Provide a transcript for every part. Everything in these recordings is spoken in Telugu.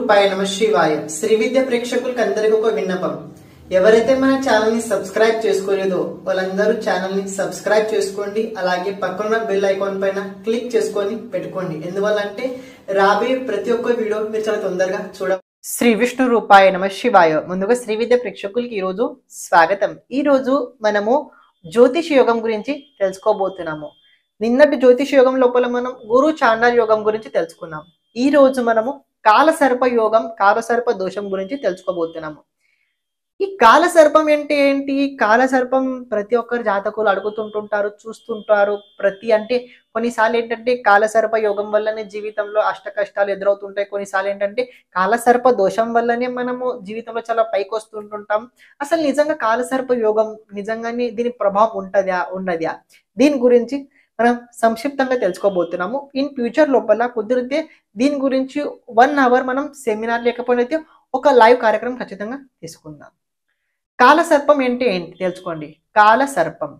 రూపాయ నమ శివాయ శ్రీ విద్య ప్రేక్షకులకు అందరికీ ఒక విన్నపం ఎవరైతే మన ఛానల్ ని సబ్స్క్రైబ్ చేసుకోలేదో వాళ్ళందరూ ఛానల్ ని సబ్స్క్రైబ్ చేసుకోండి అలాగే పక్కన బెల్ ఐకాన్ పైన క్లిక్ చేసుకొని పెట్టుకోండి ఎందువల్ల అంటే రాబోయే ప్రతి ఒక్క వీడియో మీరు చాలా తొందరగా చూడ శ్రీ విష్ణు రూపాయ నమ శివాయ ముందుగా శ్రీ విద్య ప్రేక్షకులకి ఈ రోజు స్వాగతం ఈ రోజు మనము జ్యోతిష యోగం గురించి తెలుసుకోబోతున్నాము నిన్నటి జ్యోతిష యోగం లోపల మనం గురు చాండాల్ యోగం గురించి తెలుసుకున్నాం ఈ రోజు మనము కాలసర్ప యోగం కాలసర్ప దోషం గురించి తెలుసుకోబోతున్నాము ఈ కాలసర్పం అంటే ఏంటి కాలసర్పం ప్రతి ఒక్కరు జాతకులు అడుగుతుంటుంటారు చూస్తుంటారు ప్రతి అంటే కొన్నిసార్లు ఏంటంటే కాలసర్ప యోగం వల్లనే జీవితంలో అష్ట కష్టాలు ఎదురవుతుంటాయి కొన్నిసార్లు ఏంటంటే కాలసర్ప దోషం వల్లనే మనము జీవితంలో చాలా పైకి వస్తుంటుంటాం అసలు నిజంగా కాలసర్ప యోగం నిజంగానే దీని ప్రభావం ఉంటదా ఉండదా దీని గురించి మనం సంక్షిప్తంగా తెలుసుకోబోతున్నాము ఇన్ ఫ్యూచర్ లోపల కుదిరితే దీని గురించి వన్ అవర్ మనం సెమినార్ లేకపోతే ఒక లైవ్ కార్యక్రమం ఖచ్చితంగా తీసుకుందాం కాలసర్పం ఏంటి ఏంటి తెలుసుకోండి కాలసర్పం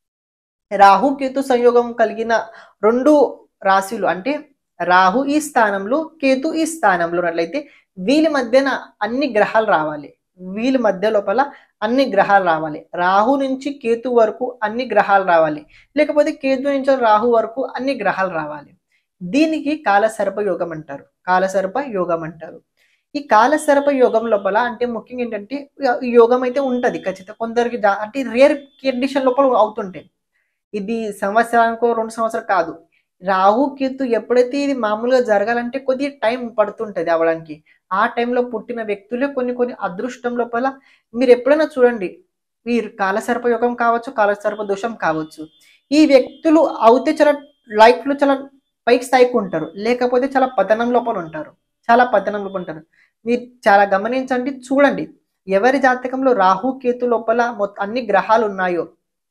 రాహు కేతు సంయోగం కలిగిన రెండు రాశులు అంటే రాహు ఈ స్థానంలో కేతు ఈ స్థానంలో ఉన్నట్లయితే వీళ్ళ మధ్యన అన్ని గ్రహాలు రావాలి వీళ్ళ మధ్య లోపల అన్ని గ్రహాలు రావాలి రాహు నుంచి కేతు వరకు అన్ని గ్రహాలు రావాలి లేకపోతే కేతు నుంచి రాహు వరకు అన్ని గ్రహాలు రావాలి దీనికి కాలసర్ప యోగం అంటారు కాలసర్ప యోగం అంటారు ఈ కాలసర్ప యోగం లోపల అంటే ముఖ్యంగా ఏంటంటే ఈ యోగం అయితే ఉంటది ఖచ్చితంగా కొందరికి జా- అంటే రేర్ కండిషన్ లోపల అవుతుంటాయి ఇది సంవత్సరానికో రెండు సంవత్సరాలు కాదు రాహు కేతు ఎప్పుడైతే ఇది మామూలుగా జరగాలంటే కొద్ది టైం పడుతుంటది అవడానికి ఆ టైంలో పుట్టిన వ్యక్తులే కొన్ని కొన్ని అదృష్టం లోపల మీరు ఎప్పుడైనా చూడండి వీరు కాలసర్ప యోగం కావచ్చు కాలసర్ప దోషం కావచ్చు ఈ వ్యక్తులు అవుతే చాలా లైఫ్ లో చాలా పైకి స్థాయికి ఉంటారు లేకపోతే చాలా పతనం లోపల ఉంటారు చాలా పతనం లోపల ఉంటారు మీరు చాలా గమనించండి చూడండి ఎవరి జాతకంలో రాహు కేతు లోపల మొత్తం అన్ని గ్రహాలు ఉన్నాయో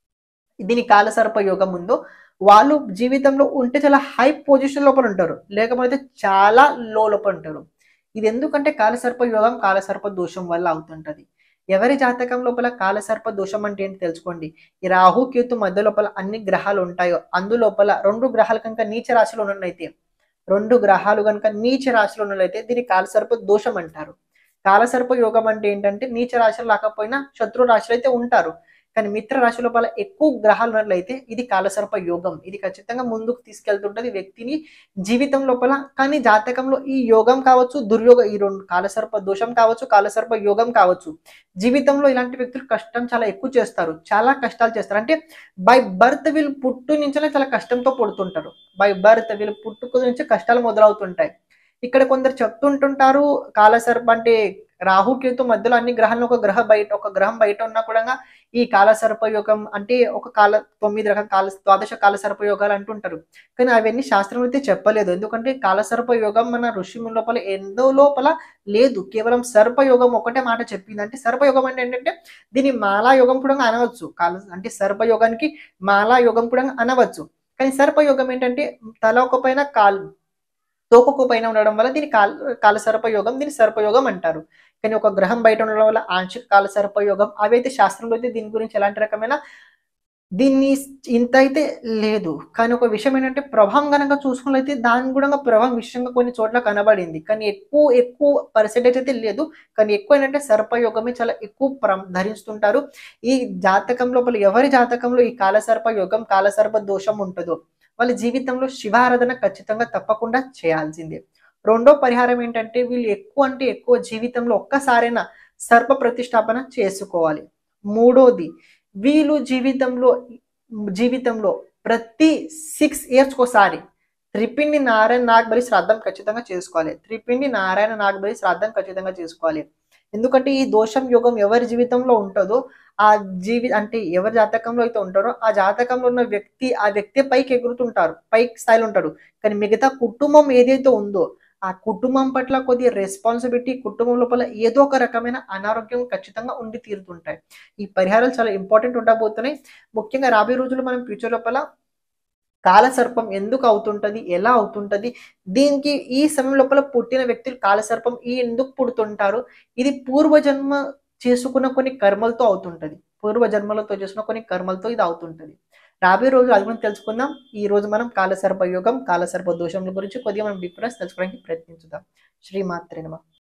దీని కాలసర్ప యోగం ఉందో వాళ్ళు జీవితంలో ఉంటే చాలా హై పొజిషన్ లోపల ఉంటారు లేకపోతే చాలా లో లోపల ఉంటారు ఇది ఎందుకంటే కాలసర్ప యోగం కాలసర్ప దోషం వల్ల అవుతుంటది ఎవరి జాతకం లోపల కాలసర్ప దోషం అంటే ఏంటి తెలుసుకోండి ఈ రాహు కేతు మధ్య లోపల అన్ని గ్రహాలు ఉంటాయో అందులోపల రెండు గ్రహాలు కనుక నీచ రాశిలో ఉన్నట్లయితే రెండు గ్రహాలు కనుక నీచ రాశిలో ఉన్నట్లయితే దీన్ని కాలసర్ప దోషం అంటారు కాలసర్ప యోగం అంటే ఏంటంటే నీచ రాశులు లేకపోయినా శత్రు రాశులు అయితే ఉంటారు కానీ మిత్ర రాశి లోపల ఎక్కువ గ్రహాలు ఉన్నట్లయితే ఇది కాలసర్ప యోగం ఇది ఖచ్చితంగా ముందుకు తీసుకెళ్తుంటది వ్యక్తిని జీవితం లోపల కానీ జాతకంలో ఈ యోగం కావచ్చు దుర్యోగ ఈ రెండు కాలసర్ప దోషం కావచ్చు కాలసర్ప యోగం కావచ్చు జీవితంలో ఇలాంటి వ్యక్తులు కష్టం చాలా ఎక్కువ చేస్తారు చాలా కష్టాలు చేస్తారు అంటే బై బర్త్ వీళ్ళు పుట్టు నుంచే చాలా కష్టంతో పుడుతుంటారు బై బర్త్ వీళ్ళు పుట్టుక నుంచి కష్టాలు మొదలవుతుంటాయి ఇక్కడ కొందరు చెప్తుంటుంటారు కాలసర్ప అంటే రాహు కేతు మధ్యలో అన్ని గ్రహాలను ఒక గ్రహ బయట ఒక గ్రహం బయట ఉన్నా కూడా ఈ కాలసర్ప యోగం అంటే ఒక కాల తొమ్మిది రకాల కాల ద్వాదశ కాలసర్ప యోగాలు అంటుంటారు కానీ అవన్నీ శాస్త్రం అయితే చెప్పలేదు ఎందుకంటే కాలసర్ప యోగం మన ఋషి లోపల ఎందో లోపల లేదు కేవలం సర్పయోగం ఒకటే మాట చెప్పింది అంటే సర్పయోగం అంటే ఏంటంటే దీని మాలా యోగం కూడా అనవచ్చు కాల అంటే సర్పయోగానికి మాలా యోగం కూడా అనవచ్చు కానీ సర్పయోగం ఏంటంటే తల ఒక పైన కాలు తోకొక పైన ఉండడం వల్ల దీని కాల కాల సర్పయోగం దీని సర్పయోగం అంటారు కానీ ఒక గ్రహం బయట ఉండడం వల్ల ఆంశిక కాల సర్పయోగం అవి అయితే శాస్త్రంలో అయితే దీని గురించి ఎలాంటి రకమైన దీన్ని ఇంత అయితే లేదు కానీ ఒక విషయం ఏంటంటే ప్రభావం కనుక చూసుకున్నట్లయితే దాని కూడా ప్రభావం విషయంగా కొన్ని చోట్ల కనబడింది కానీ ఎక్కువ ఎక్కువ పర్సెంటేజ్ అయితే లేదు కానీ ఎక్కువ ఏంటంటే సర్పయోగమే చాలా ఎక్కువ ప్ర ధరిస్తుంటారు ఈ జాతకం లోపల ఎవరి జాతకంలో ఈ కాలసర్ప యోగం కాలసర్ప దోషం ఉంటుందో వాళ్ళ జీవితంలో శివారాధన ఖచ్చితంగా తప్పకుండా చేయాల్సిందే రెండో పరిహారం ఏంటంటే వీళ్ళు ఎక్కువ అంటే ఎక్కువ జీవితంలో ఒక్కసారైనా సర్ప ప్రతిష్టాపన చేసుకోవాలి మూడోది వీళ్ళు జీవితంలో జీవితంలో ప్రతి సిక్స్ ఇయర్స్ ఒకసారి త్రిపిండి నారాయణ నాగబలి శ్రాద్ధం ఖచ్చితంగా చేసుకోవాలి త్రిపిండి నారాయణ నాగబలి శ్రాద్ధం ఖచ్చితంగా చేసుకోవాలి ఎందుకంటే ఈ దోషం యోగం ఎవరి జీవితంలో ఉంటుందో ఆ జీవి అంటే ఎవరి జాతకంలో అయితే ఉంటారో ఆ జాతకంలో ఉన్న వ్యక్తి ఆ వ్యక్తి పైకి ఎగురుతుంటారు పైకి స్థాయిలో ఉంటారు కానీ మిగతా కుటుంబం ఏదైతే ఉందో ఆ కుటుంబం పట్ల కొద్ది రెస్పాన్సిబిలిటీ కుటుంబం లోపల ఏదో ఒక రకమైన అనారోగ్యం ఖచ్చితంగా ఉండి తీరుతుంటాయి ఈ పరిహారాలు చాలా ఇంపార్టెంట్ ఉండబోతున్నాయి ముఖ్యంగా రాబోయే రోజుల్లో మనం ఫ్యూచర్ లోపల కాలసర్పం ఎందుకు అవుతుంటది ఎలా అవుతుంటది దీనికి ఈ సమయం లోపల పుట్టిన వ్యక్తులు కాలసర్పం ఈ ఎందుకు పుడుతుంటారు ఇది పూర్వజన్మ చేసుకున్న కొన్ని కర్మలతో అవుతుంటది పూర్వ జన్మలతో చేసిన కొన్ని కర్మలతో ఇది అవుతుంటది రాబోయే రోజు అది మనం తెలుసుకుందాం ఈ రోజు మనం కాలసర్ప యోగం కాలసర్ప దోషముల గురించి కొద్దిగా మనం డిఫరెన్స్ తెలుసుకోవడానికి ప్రయత్నించుదాం శ్రీమాత్రే నమ